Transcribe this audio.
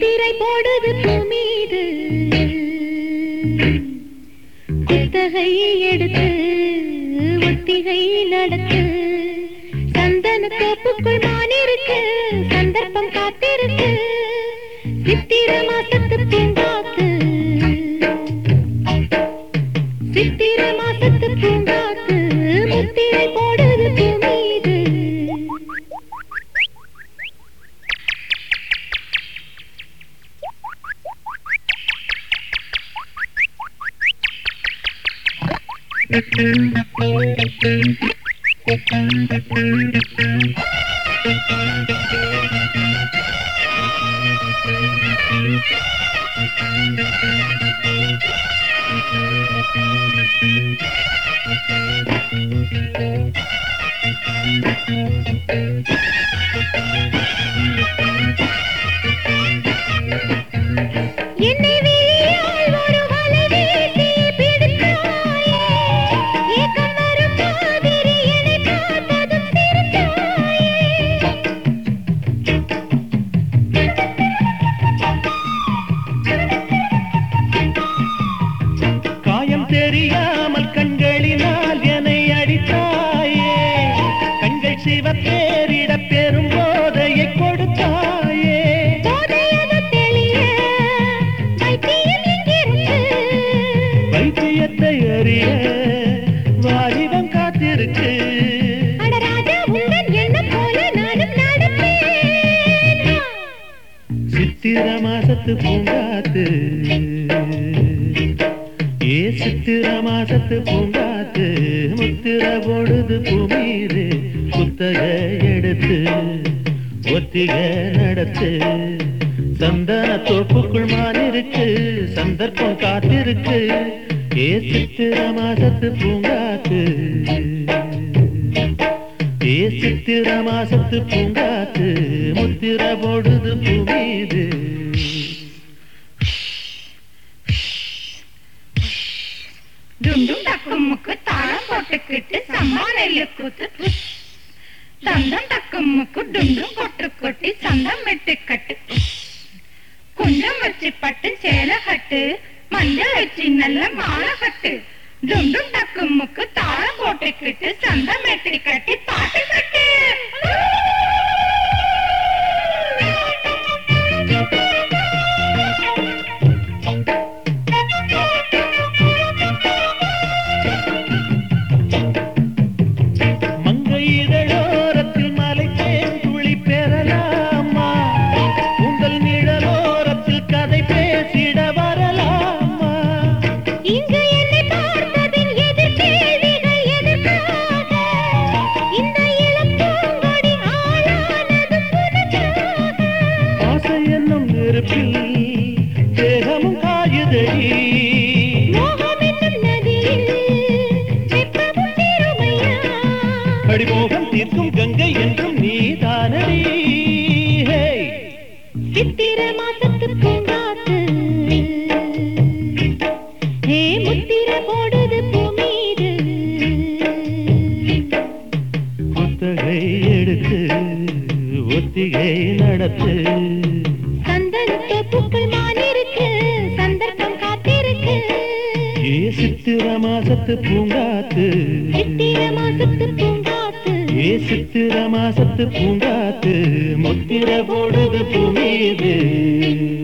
முத்திரை போடுது பூமீது குத்தகை எடுத்து ஒத்திகை நடத்து சந்தன தோப்புக்குள் மானிருக்கு சந்தர்ப்பம் காத்திருக்கு சித்திர மாசத்து பூங்காத்து சித்திர மாசத்து பூங்காத்து முத்திரை போடுது பூமீது என்னை வெளியால் ஒரு வலை வீசி பிடித்தாயே. ஏக்கம் வரும் மாதிரி என்னை பார்த்ததும் சிரித்தாயே. காயம் தெரியாமல் கண்களினால் என்னை அடித்தாயே கண்கள் சிவப்பேரிட பெரும் போதையை கொடுத்தாயே போதையது தெளிய, வைத்தியம் இங்கிருந்து. வைத்தியத்தை அறிய வாலிபம் காத்திருக்கு அட ராஜா, உந்தன் எண்ணம் போல நானும் நடப்பேன். சித்திர மாசத்து பூங்காத்து ஏ சித்திர மாசத்து பூங்காத்து முத்திர பொழுது பூமீது குத்தக எடுத்து ஒத்திக நடத்து சந்தன தோப்புக்குள் மானிருக்கு சந்தர்ப்பம் காத்திருக்கு ஏ சித்திர மாசத்து பூங்காத்து ஏ சித்திர மாசத்து பூங்காத்து முத்திர பொழுது பூமீது டுண்டும் டக்குமுக்கு தாளம் போட்டுக்கிட்டு சம்மா நெல்லு கூத்து புஷ். தந்தம் டக்குமுக்கு டுண்டும் கொட்டு கொட்டி சந்தம் வெட்டு கட்டு புஷ். குஞ்சம் வச்சு பட்டு சேலை கட்டு மஞ்சள் வச்சு நல்ல மாலை கட்டு டுண்டும் டக்குமுக்கு தாளம் போட்டுக்கிட்டு சந்தம் வெட்டி கட்டி பாட்டு கட்டு மங்கை இதழோரத்தில் மலை தேன் துளி பெறலாமா உங்கள் நிழலோரத்தில் கதை பேசிட வரலாமா இங்கு என்னை பார்த்ததின் எதிர் கேள்விகள் எதற்காக? இந்த இளம் பூங்கொடி ஆளானது புனக்காக. ஆசை என்னும் நெருப்பில் தேகமும் காயுதடி மோகம் என்னும் நதியில் வெப்பமும் தீருமையா? அடிமோகம் தீர்க்கும் கங்கை என்றும் நீதானடி ஹே சித்திர மாசத்து பூங்காத்து. ஏ முத்திர போடுது பூமீது. குத்தகை எடுத்து ஒத்திகை நடத்து சந்தனத் தோப்புக்குள் மானிருக்கு, சந்தர்ப்பம் காத்திருக்கு. ஏ சித்திர மாசத்து பூங்காத்து சித்திர மாசத்து பூங்காத்து. ஏ சித்திர மாசத்து பூங்காத்து முத்திர போடுது பூமீது